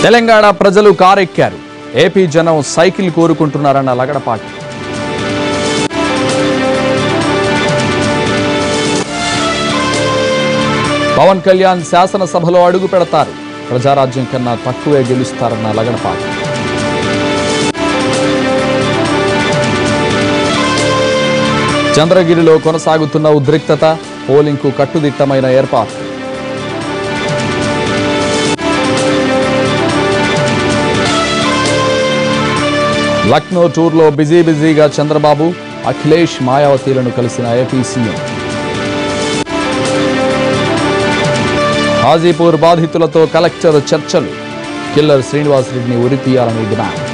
తెలంగాణ ప్రజలు కారెక్కారు ఏపీ జనం సైకిల్ కోరుకుంటున్నారన్న లగడపాటి పవన్ కళ్యాణ్ శాసనసభలో అడుగు పెడతారు ప్రజారాజ్యం కన్నా తక్కువే గెలుస్తారన్న లగడపాటి చంద్రగిరిలో కొనసాగుతున్న ఉద్రిక్తత పోలింగ్కు కట్టుదిట్టమైన ఏర్పాటు లక్నో టూర్లో బిజీ బిజీగా చంద్రబాబు అఖిలేష్ మాయావతిలను కలిసిన ఏపీ సీఎం హాజీపూర్ బాధితులతో కలెక్టర్ చర్చలు కిల్లర్ శ్రీనివాసరెడ్డిని ఉరితీయాలని డిమాండ్